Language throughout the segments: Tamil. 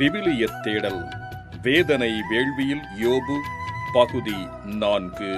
விவிலியத் தேடல் வேதனை வேள்வியில் யோபு பகுதி நான்கு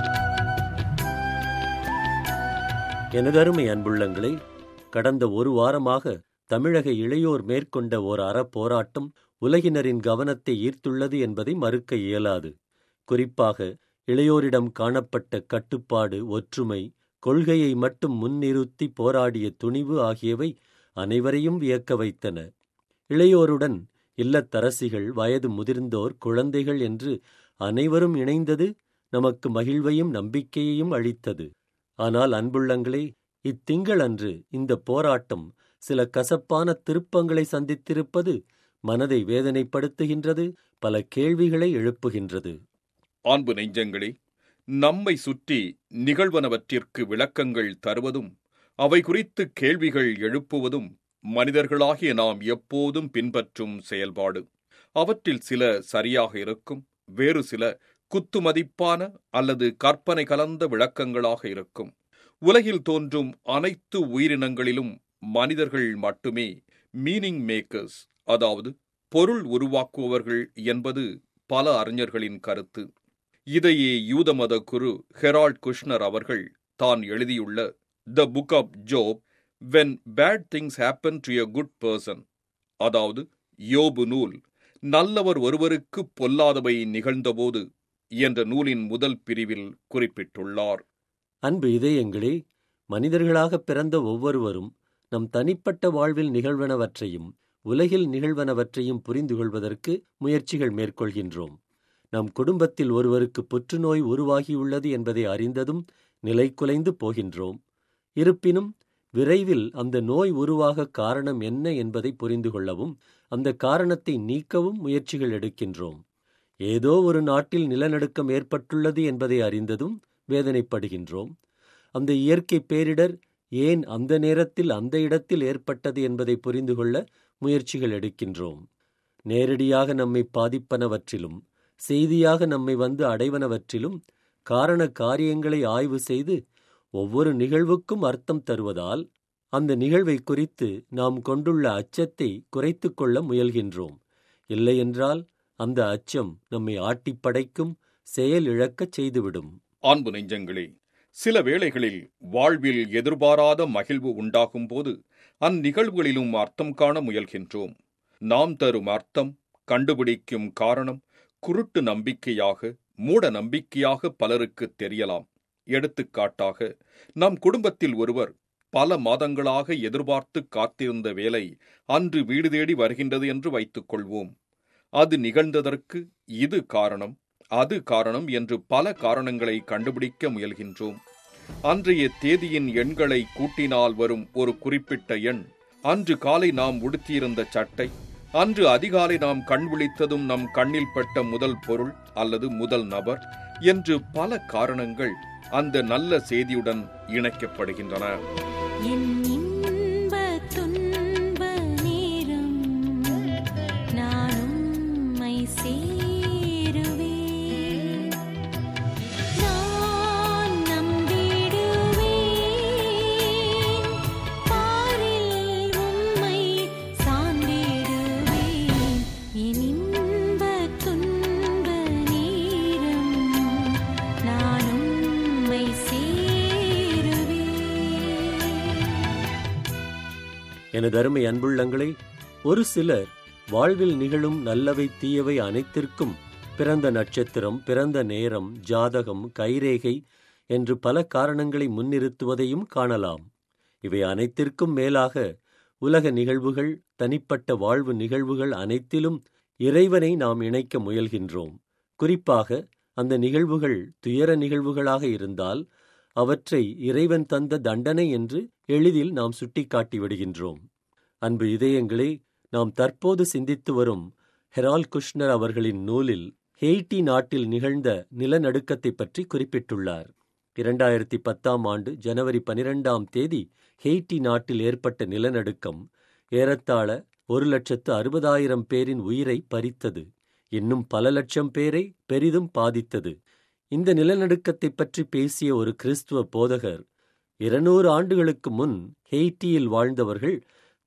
எனதருமை அன்புள்ளங்களே கடந்த ஒரு வாரமாக தமிழக இளையோர் மேற்கொண்ட ஓர் அறப்போராட்டம் உலகினரின் கவனத்தை ஈர்த்துள்ளது என்பதை மறுக்க இயலாது குறிப்பாக இளையோரிடம் காணப்பட்ட கட்டுப்பாடு ஒற்றுமை கொள்கையை மட்டும் முன்னிறுத்தி போராடிய துணிவு ஆகியவை அனைவரையும் வியக்க வைத்தன இளையோருடன் இல்லத்தரசிகள் வயது முதிர்ந்தோர் குழந்தைகள் என்று அனைவரும் இணைந்தது நமக்கு மகிழ்வையும் நம்பிக்கையையும் அளித்தது ஆனால் அன்புள்ளங்களே இத்திங்களன்று இந்த போராட்டம் சில கசப்பான திருப்பங்களை சந்தித்திருப்பது மனதை வேதனைப்படுத்துகின்றது பல கேள்விகளை எழுப்புகின்றது அன்பு நெஞ்சங்களே நம்மை சுற்றி நிகழ்வனவற்றிற்கு விளக்கங்கள் தருவதும் அவை குறித்து கேள்விகள் எழுப்புவதும் மனிதர்களாகிய நாம் எப்போதும் பின்பற்றும் செயல்பாடு அவற்றில் சில சரியாக இருக்கும் வேறு சில குத்துமதிப்பான அல்லது கற்பனை கலந்த விளக்கங்களாக இருக்கும் உலகில் தோன்றும் அனைத்து உயிரினங்களிலும் மனிதர்கள் மட்டுமே மீனிங் மேக்கர்ஸ் அதாவது பொருள் உருவாக்குபவர்கள் என்பது பல அறிஞர்களின் கருத்து இதையே யூத மத குரு ஹெரால்ட் குஷ்னர் அவர்கள் தான் எழுதியுள்ள the book of Job when bad things happen to a good person அதாவது யோபு நூல் நல்லவர் ஒருவருக்கு பொல்லாதவை நிகழ்ந்தபோது என்ற நூலின் முதல் பிரிவில் குறிப்பிட்டுள்ளார் அன்பு இதயங்களே மனிதர்களாக பிறந்த ஒவ்வொருவரும் நம் தனிப்பட்ட வாழ்வில் நிகழ்வனவற்றையும் உலகில் நிகழ்வனவற்றையும் புரிந்து கொள்வதற்கு முயற்சிகள் மேற்கொள்கின்றோம் நம் குடும்பத்தில் ஒருவருக்கு புற்றுநோய் உருவாகியுள்ளது என்பதை அறிந்ததும் நிலை குலைந்து போகின்றோம் இருப்பினும் விரைவில் அந்த நோய் உருவாக காரணம் என்ன என்பதை புரிந்து கொள்ளவும் அந்த காரணத்தை நீக்கவும் முயற்சிகள் எடுக்கின்றோம் ஏதோ ஒரு நாட்டில் நிலநடுக்கம் ஏற்பட்டுள்ளது என்பதை அறிந்ததும் வேதனைப்படுகின்றோம் அந்த இயற்கை பேரிடர் ஏன் அந்த நேரத்தில் அந்த இடத்தில் ஏற்பட்டது என்பதை புரிந்து கொள்ள முயற்சிகள் எடுக்கின்றோம் நேரடியாக நம்மை பாதிப்பனவற்றிலும் செய்தியாக நம்மை வந்து அடைவனவற்றிலும் காரண காரியங்களை ஆய்வு செய்து ஒவ்வொரு நிகழ்வுக்கும் அர்த்தம் தருவதால் அந்த நிகழ்வை குறித்து நாம் கொண்டுள்ள அச்சத்தை குறைத்து கொள்ள முயல்கின்றோம் இல்லையென்றால் அந்த அச்சம் நம்மை ஆட்டிப்படைக்கும் செயல் இழக்கச் செய்துவிடும் அன்பு நெஞ்சங்களே சில வேளைகளில் வாழ்வில் எதிர்பாராத மகிழ்வு உண்டாகும் போது அந்நிகழ்வுகளிலும் அர்த்தம் காண முயல்கின்றோம் நாம் தரும் அர்த்தம் கண்டுபிடிக்கும் காரணம் குருட்டு நம்பிக்கையாக மூட நம்பிக்கையாக பலருக்கு தெரியலாம் எடுத்துக்காட்டாக நம் குடும்பத்தில் ஒருவர் பல மாதங்களாக எதிர்பார்த்து காத்திருந்த வேலை அன்று வீடு தேடி வருகின்றது என்று வைத்துக் கொள்வோம் அது நிகழ்ந்ததற்கு இது காரணம் அது காரணம் என்று பல காரணங்களை கண்டுபிடிக்க முயல்கின்றோம் அன்றைய தேதியின் எண்களை கூட்டினால் வரும் ஒரு குறிப்பிட்ட எண் அன்று காலை நாம் உடுத்தியிருந்த சட்டை அன்று அதிகாலை நாம் கண் விழித்ததும் நம் கண்ணில் பட்ட முதல் பொருள் அல்லது முதல் நபர் என்று பல காரணங்கள் அந்த நல்ல செய்தியுடன் இணைக்கப்படுகின்றன என் இன்ப துன்ப நேரம் நான் உம்மை சேருவேன் நான் நம்பிடுவேன் பாரில் உம்மை சார்ந்திடுவேன் என் இன்ப துன்ப நேரம் நான் உம்மை சேருவேன் எனது அருமை அன்புள்ளங்களே ஒரு சிலர் வாழ்வில் நிகழும் நல்லவை தீயவை அனைத்திற்கும் பிறந்த நட்சத்திரம் பிறந்த நேரம் ஜாதகம் கைரேகை என்று பல காரணங்களை முன்னிறுத்துவதையும் காணலாம் இவை அனைத்திற்கும் மேலாக உலக நிகழ்வுகள் தனிப்பட்ட வாழ்வு நிகழ்வுகள் அனைத்திலும் இறைவனை நாம் இணைக்க முயல்கின்றோம் குறிப்பாக அந்த நிகழ்வுகள் துயர நிகழ்வுகளாக இருந்தால் அவற்றை இறைவன் தந்த தண்டனை என்று எளிதில் நாம் சுட்டிக்காட்டி விடுகின்றோம் அன்பு இதயங்களே நாம் தற்போது சிந்தித்து வரும் ஹெரால் குஷ்னர் அவர்களின் நூலில் ஹெய்டி நாட்டில் நிகழ்ந்த நிலநடுக்கத்தை பற்றி குறிப்பிட்டுள்ளார் இரண்டாயிரத்தி பத்தாம் ஆண்டு ஜனவரி பனிரெண்டாம் தேதி ஹெய்டி நாட்டில் ஏற்பட்ட நிலநடுக்கம் ஏறத்தாழ ஒரு லட்சத்து அறுபதாயிரம் பேரின் உயிரை பறித்தது இன்னும் பல லட்சம் பேரை பெரிதும் பாதித்தது இந்த நிலநடுக்கத்தைப் பற்றி பேசிய ஒரு கிறிஸ்துவ போதகர் இருநூறு ஆண்டுகளுக்கு முன் ஹெய்ட்டியில் வாழ்ந்தவர்கள்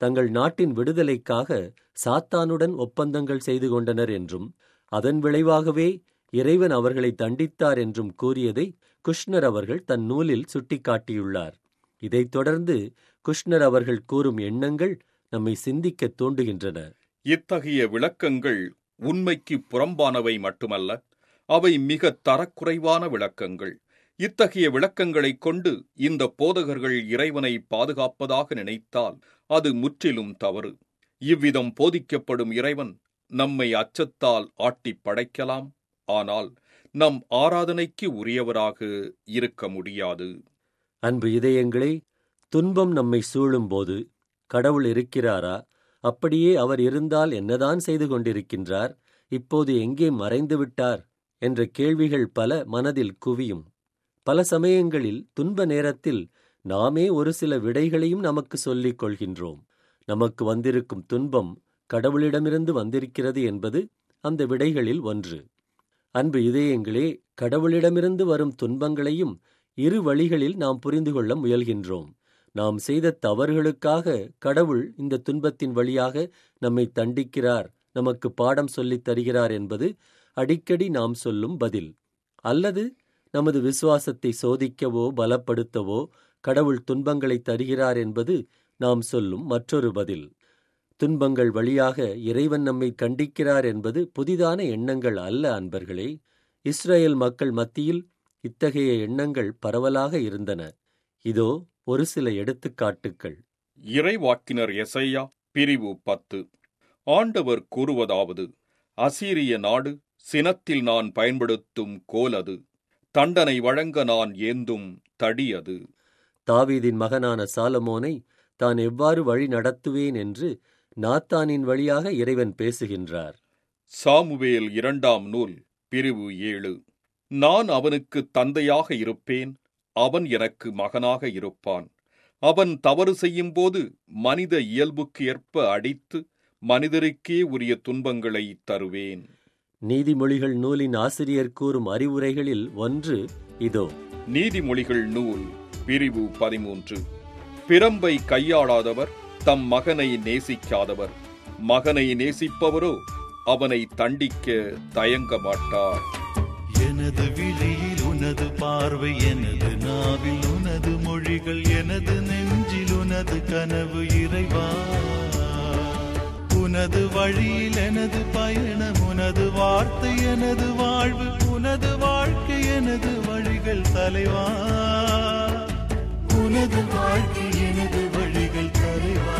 தங்கள் நாட்டின் விடுதலைக்காக சாத்தானுடன் ஒப்பந்தங்கள் செய்து கொண்டனர் என்றும் அதன் விளைவாகவே இறைவன் அவர்களை தண்டித்தார் என்றும் கூறியதை குஷ்னர் அவர்கள் தன் நூலில் சுட்டிக்காட்டியுள்ளார் இதைத் தொடர்ந்து குஷ்னர் அவர்கள் கூறும் எண்ணங்கள் நம்மை சிந்திக்கத் தூண்டுகின்றன இத்தகைய விளக்கங்கள் உண்மைக்கு புறம்பானவை மட்டுமல்ல அவை மிக தரக்குறைவான விளக்கங்கள் இத்தகைய விளக்கங்களைக் கொண்டு இந்த போதகர்கள் இறைவனை பாதுகாப்பதாக நினைத்தால் அது முற்றிலும் தவறு இவ்விதம் போதிக்கப்படும் இறைவன் நம்மை அச்சத்தால் ஆட்டிப் படைக்கலாம் ஆனால் நம் ஆராதனைக்கு உரியவராக இருக்க முடியாது அன்பு இதயங்களே துன்பம் நம்மை சூழும்போது கடவுள் இருக்கிறாரா அப்படியே அவர் இருந்தால் என்னதான் செய்து கொண்டிருக்கின்றார் இப்போது எங்கே மறைந்து விட்டார் என்ற கேள்விகள் பல மனதில் குவியும் பல சமயங்களில் துன்ப நேரத்தில் நாமே ஒரு சில விடைகளையும் நமக்கு சொல்லிக் கொள்கின்றோம் நமக்கு வந்திருக்கும் துன்பம் கடவுளிடமிருந்து வந்திருக்கிறது என்பது அந்த விடைகளில் ஒன்று அன்பு இதயங்களே கடவுளிடமிருந்து வரும் துன்பங்களையும் இரு வழிகளில் நாம் புரிந்து கொள்ள முயல்கின்றோம் நாம் செய்த தவறுகளுக்காக கடவுள் இந்த துன்பத்தின் வழியாக நம்மை தண்டிக்கிறார் நமக்கு பாடம் சொல்லித் தருகிறார் என்பது அடிக்கடி நாம் சொல்லும் பதில் அல்லது நமது விசுவாசத்தை சோதிக்கவோ பலப்படுத்தவோ கடவுள் துன்பங்களை தருகிறார் என்பது நாம் சொல்லும் மற்றொரு பதில் துன்பங்கள் வழியாக இறைவன் நம்மை கண்டிக்கிறார் என்பது புதிதான எண்ணங்கள் அல்ல அன்பர்களே இஸ்ரேல் மக்கள் மத்தியில் இத்தகைய எண்ணங்கள் பரவலாக இருந்தன இதோ ஒரு சில எடுத்துக்காட்டுக்கள் இறைவாக்கினர் எசையா பிரிவு பத்து ஆண்டவர் கூறுவதாவது அசீரிய நாடு சினத்தில் நான் பயன்படுத்தும் கோல் அது தண்டனை வழங்க நான் ஏந்தும் தடி அது தாவீதின் மகனான சாலமோனை தான் எவ்வாறு வழி நடத்துவேன் என்று நாத்தானின் வழியாக இறைவன் பேசுகின்றார் சாமுவேல் இரண்டாம் நூல் பிரிவு ஏழு நான் அவனுக்கு தந்தையாக இருப்பேன் அவன் எனக்கு மகனாக இருப்பான் அவன் தவறு செய்யும்போது மனித இயல்புக்கு ஏற்ப அடித்து மனிதருக்கே உரிய துன்பங்களை தருவேன் நீதிமொழிகள் நூலின் ஆசிரியர் கூறும் அறிவுரைகளில் ஒன்று இதோ நீதிமொழிகள் நூல் பிரிவு பதிமூன்று பிரம்பை கையாளாதவர் தம் மகனை நேசிக்காதவர் மகனை நேசிப்பவரோ அவனை தண்டிக்க தயங்க மாட்டார் எனது விழியில் உனது பார்வை எனது நாவில் உனது மொழிகள் எனது நெஞ்சில் உனது கனவு இறைவா உனது வழியில் எனது பயணம் உனது வார்த்தை எனது வாழ்வு உனது வாழ்க்கை எனது வழிகள் தலைவா உனது வாழ்க்கை எனது வழிகள் தலைவா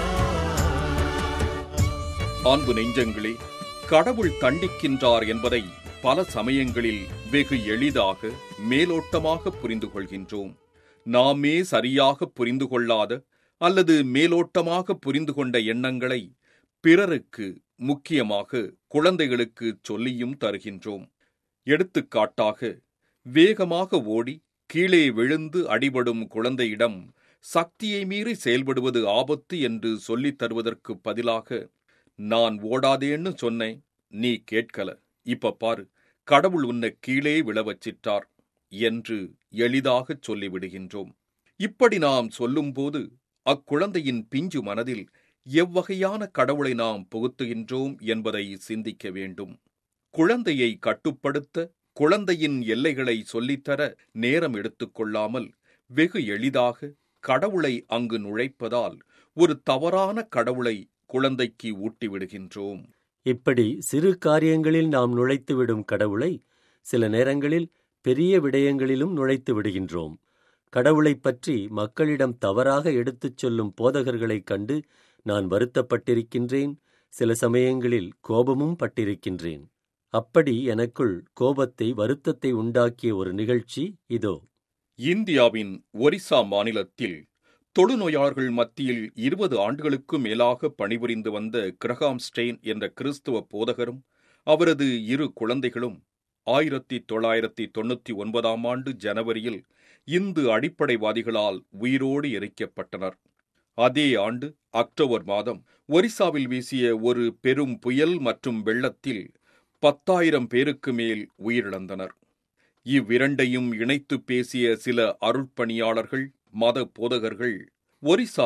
அன்பு நெஞ்சங்களே கடவுள் தண்டிக்கின்றார் என்பதை பல சமயங்களில் வெகு எளிதாக மேலோட்டமாக புரிந்து கொள்கின்றோம் நாமே சரியாக புரிந்து கொள்ளாத அல்லது மேலோட்டமாக புரிந்து கொண்ட எண்ணங்களை பிறருக்கு முக்கியமாக குழந்தைகளுக்கு சொல்லியும் தருகின்றோம் எடுத்துக்காட்டாக வேகமாக ஓடி கீழே விழுந்து அடிபடும் குழந்தையிடம் சக்தியை மீறி செயல்படுவது ஆபத்து என்று சொல்லித் தருவதற்கு பதிலாக நான் ஓடாதேன்னு சொன்னேன் நீ கேட்கல இப்ப பாரு கடவுள் உன்னை கீழே விழ வச்சிட்டார் என்று எளிதாகச் சொல்லிவிடுகின்றோம் இப்படி நாம் சொல்லும்போது அக்குழந்தையின் பிஞ்சு மனதில் எவ்வகையான கடவுளை நாம் புகுத்துகின்றோம் என்பதை சிந்திக்க வேண்டும் குழந்தையை கட்டுப்படுத்த குழந்தையின் எல்லைகளை சொல்லித்தர நேரம் எடுத்துக்கொள்ளாமல் வெகு எளிதாக கடவுளை அங்கு நுழைப்பதால் ஒரு தவறான கடவுளை குழந்தைக்கு ஊட்டிவிடுகின்றோம் இப்படி சிறு காரியங்களில் நாம் நுழைத்துவிடும் கடவுளை சில நேரங்களில் பெரிய விடயங்களிலும் நுழைத்து விடுகின்றோம் கடவுளைப் பற்றி மக்களிடம் தவறாக எடுத்துச் சொல்லும் போதகர்களைக் கண்டு நான் வருத்தப்பட்டிருக்கின்றேன் சில சமயங்களில் கோபமும் பட்டிருக்கின்றேன் அப்படி எனக்குள் கோபத்தை வருத்தத்தை உண்டாக்கிய ஒரு நிகழ்ச்சி இதோ இந்தியாவின் ஒரிசா மாநிலத்தில் தொழுநோயாளர்கள் மத்தியில் இருபது ஆண்டுகளுக்கு மேலாக பணிபுரிந்து வந்த கிரகாம் ஸ்டெயின் என்ற கிறிஸ்துவ போதகரும் அவரது இரு குழந்தைகளும் ஆயிரத்தி தொள்ளாயிரத்தி தொண்ணூத்தி ஒன்பதாம் ஆண்டு ஜனவரியில் இந்து அடிப்படைவாதிகளால் உயிரோடு எரிக்கப்பட்டனர் அதே ஆண்டு அக்டோபர் மாதம் ஒரிசாவில் வீசிய ஒரு பெரும் புயல் மற்றும் வெள்ளத்தில் பத்தாயிரம் பேருக்கு மேல் உயிரிழந்தனர் இவ்விரண்டையும் இணைத்து பேசிய சில அருட்பணியாளர்கள் மத போதகர்கள் ஒரிசாவில்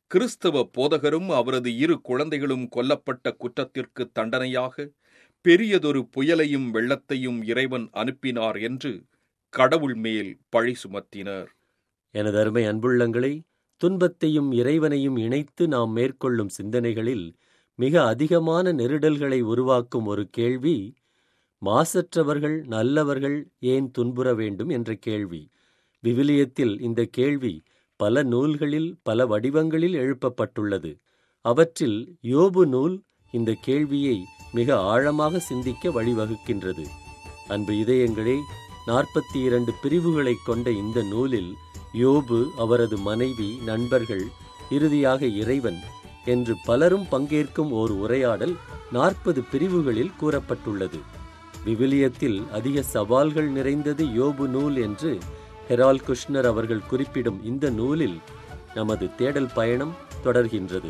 கிறிஸ்தவ போதகரும் அவரது இரு குழந்தைகளும் கொல்லப்பட்ட குற்றத்திற்கு தண்டனையாக பெரியதொரு புயலையும் வெள்ளத்தையும் இறைவன் அனுப்பினார் என்று கடவுள் மேல் பழி சுமத்தினர் எனது அருமை அன்புள்ளங்களை துன்பத்தையும் இறைவனையும் இணைத்து நாம் மேற்கொள்ளும் சிந்தனைகளில் மிக அதிகமான நெருடல்களை உருவாக்கும் ஒரு கேள்வி மாசற்றவர்கள் நல்லவர்கள் ஏன் துன்புற வேண்டும் என்ற கேள்வி விவிலியத்தில் இந்த கேள்வி பல நூல்களில் பல வடிவங்களில் எழுப்பப்பட்டுள்ளது அவற்றில் யோபு நூல் இந்த கேள்வியை மிக ஆழமாக சிந்திக்க வழிவகுக்கின்றது அன்பு இதயங்களே நாற்பத்தி இரண்டு பிரிவுகளைக் கொண்ட இந்த நூலில் யோபு அவரது மனைவி நண்பர்கள் இறுதியாக இறைவன் என்று பலரும் பங்கேற்கும் ஓர் உரையாடல் நாற்பது பிரிவுகளில் கூறப்பட்டுள்ளது விவிலியத்தில் அதிக சவால்கள் நிறைந்தது யோபு நூல் என்று ஹெரால் குஷ்னர் அவர்கள் குறிப்பிடும் இந்த நூலில் நமது தேடல் பயணம் தொடர்கின்றது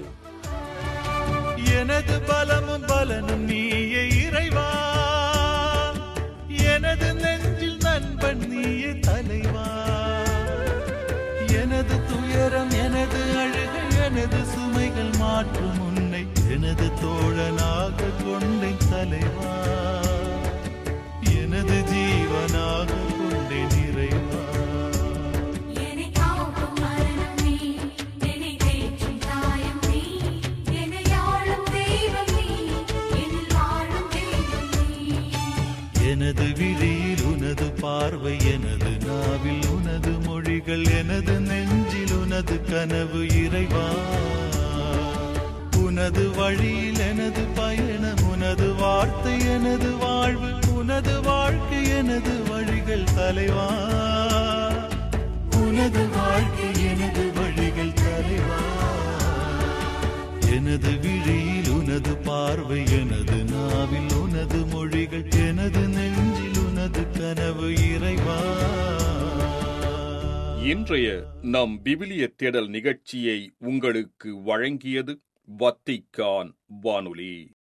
எனது பலமும் பலனும் நீயே இறைவா எனது நெஞ்சில் நண்பன் நீயே தலைவா எனது துயரம் எனது அழுகை எனது சுமைகள் மாற்றும் உன்னை எனது தோழனாக கொண்டேன் தலைவா எனது ஜீவனாக கொண்டேன் இறைவா என்னை காக்கும் மரணம் நீ என்னை தேற்றும் தாயம் நீ என்னை ஆளும் தெய்வம் நீ என்னில் வாழும் தெய்வம் நீ எனது விழியில் உனது பார்வை எனது நாவில் உனது மொழிகள் எனது நெஞ்சில் உனது கனவு இறைவா உனது வழியில் எனது பயணம் உனது வார்த்தை எனது வாழ்வு உனது வாழ்க்கை எனது வழிகள் தலைவா உனது வாழ்க்கை எனது வழிகள் தலைவா எனது விழியில் உனது பார்வை எனது நாவில் உனது மொழிகள் எனது நெஞ்சில் உனது கனவு இறைவா இன்றைய நம் விவிலிய தேடல் நிகழ்ச்சியை உங்களுக்கு வழங்கியது வத்திக்கான் வானொலி